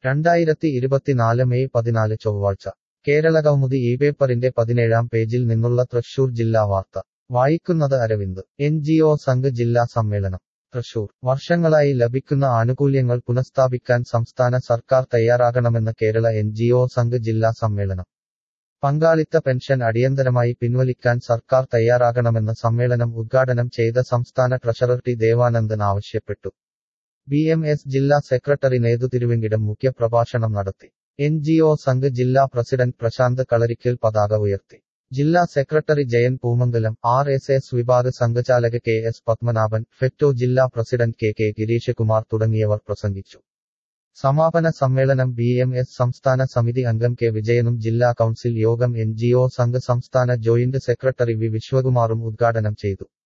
രണ്ടായിരത്തി ഇരുപത്തിനാല് മെയ് പതിനാല് ചൊവ്വാഴ്ച കേരളകൗമുദി ഈ പേപ്പറിന്റെ പതിനേഴാം പേജിൽ നിന്നുള്ള തൃശൂർ ജില്ലാ വാർത്ത വായിക്കുന്നത് Aravind N G O Sangh ജില്ലാ സമ്മേളനം തൃശൂർ വർഷങ്ങളായി ലഭിക്കുന്ന ആനുകൂല്യങ്ങൾ പുനഃസ്ഥാപിക്കാൻ സംസ്ഥാന സർക്കാർ തയ്യാറാകണമെന്ന് Kerala N G O Sangh ജില്ലാ സമ്മേളനം പങ്കാളിത്ത പെൻഷൻ അടിയന്തരമായി പിൻവലിക്കാൻ സർക്കാർ തയ്യാറാകണമെന്ന് സമ്മേളനം ഉദ്ഘാടനം ചെയ്ത സംസ്ഥാന ട്രഷറർ ടി ദേവാനന്ദൻ ആവശ്യപ്പെട്ടു ബി എം എസ് ജില്ലാ സെക്രട്ടറി നേതു തിരുവെങ്കിടം മുഖ്യപ്രഭാഷണം നടത്തി എൻ ജി ഒ സംഘ് ജില്ലാ പ്രസിഡന്റ് പ്രശാന്ത് കളരിക്കൽ പതാക ഉയർത്തി ജില്ലാ secretary Jayan Poomangalam R S S വിഭാഗ് സംഘചാലക കെ എസ് പത്മനാഭൻ ഫെറ്റോ ജില്ലാ president K K Girish Kumar തുടങ്ങിയവർ പ്രസംഗിച്ചു സമാപന സമ്മേളനം ബി എം എസ് സംസ്ഥാന സമിതി അംഗം കെ വിജയനും ജില്ലാ കൗൺസിൽ യോഗം എൻ ജി ഒ സംഘ് സംസ്ഥാന ജോയിന്റ് സെക്രട്ടറി വി വിശ്വകുമാറും ഉദ്ഘാടനം ചെയ്തു